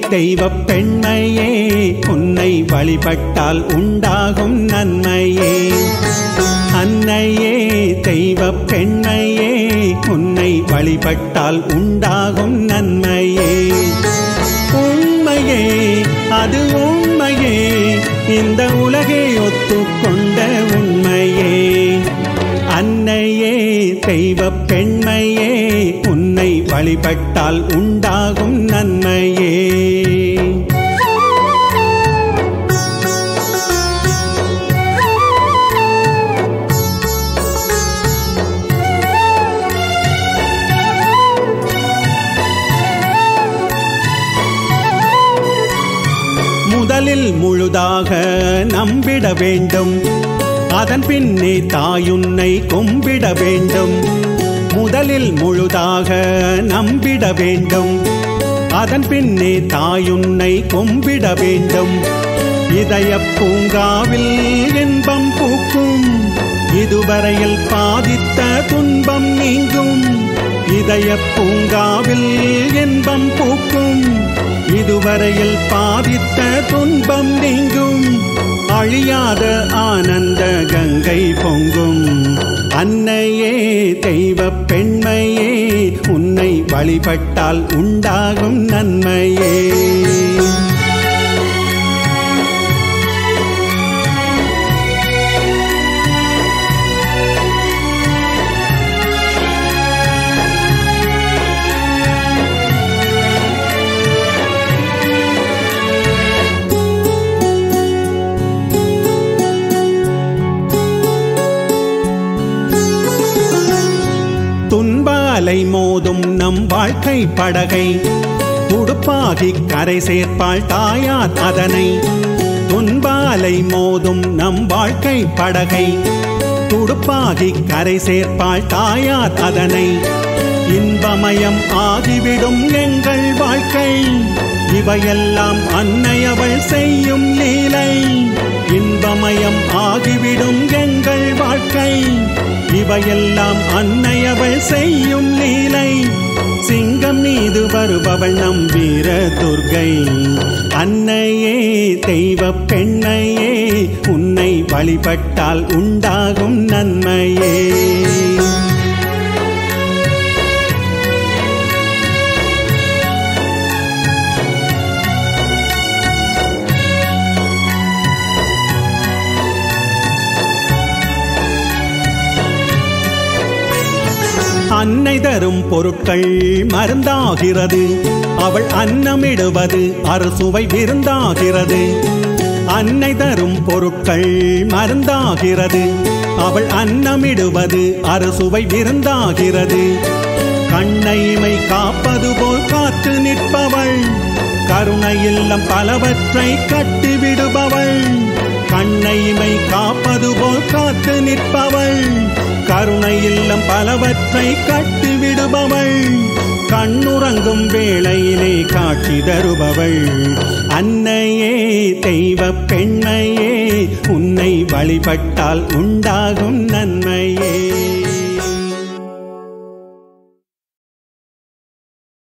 தெய்வ பெண்மையே உன்னை வழிபட்டால் உண்டாகும் நன்மையே அன்னையே தெய்வ பெண்மையே உன்னை வழிபட்டால் உண்டாகும் நன்மையே உண்மையே அது உண்மையே இந்த உலகை ஒத்துக்கொண்ட உண்மையே அன்னையே தெய்வ பெண்மையே உன்னை வழிபட்டால் உண்டாகும் நன்மையே முதலில் முழுதாக நம்பிட வேண்டும் அதன் பின்னே தாயுன்னை கும்பிட வேண்டும் முதலில் முழுதாக நம்பிட வேண்டும் அதன் பின்னே தாயுன்னை கும்பிட வேண்டும் இதய பூங்காவில் இன்பம் பூக்கும் இதுவரையில் பாதித்த துன்பம் நீங்கும் இதய பூங்காவில் இன்பம் பூக்கும் இதுவரையில் பாதித்த துன்பம் நீங்கும் அழியாத ஆனந்த கங்கை பொங்கும் அன்னையே தெய்வ பெண்மையே உன்னை வழிபட்டால் உண்டாகும் நன்மையே துன்ப அலை மோதும் நம் வாழ்க்கை படகை துடுப்பாகி கரை சேர்ப்பாள் தாயார் அதனை துன்ப அலை மோதும் நம் வாழ்க்கை படகை துடுப்பாகி கரை சேர்ப்பாள் தாயார் அதனை இன்பமயம் ஆகிவிடும் எங்கள் வாழ்க்கை இவையெல்லாம் அன்னையவள் செய்யும் லீலை இன்பமயம் ஆகிவிடும் எங்கள் வாழ்க்கை இவையெல்லாம் அன்னையவள் செய்யும் லீலை சிங்கம் மீது வருபவள் நம் வீர துர்கை அன்னையே தெய்வ பெண்மையே உன்னை வழிபட்டால் உண்டாகும் நன்மையே அன்னை தரும் பொருட்கள் மருந்தாகிறது அவள் அன்னமிடுவது அறுசுவை விருந்தாகிறது அன்னை தரும் பொருட்கள் மருந்தாகிறது அவள் அன்னமிடுவது அறுசுவை விருந்தாகிறது கண்ணைமை காப்பது போல் காத்து நிற்பவள் கருணை இல்லம் பலவற்றை கட்டிவிடுபவள் கண்ணைமை காப்பது போல் காத்து நிற்பவள் கருணை இல்லம் பலவற்றை கட்டிவிடுபவள் கண்ணுறங்கும் வேளையிலே காட்சி தருபவள் அன்னையே தெய்வ பெண்மையே உன்னை வழிபட்டால் உண்டாகும் நன்மையே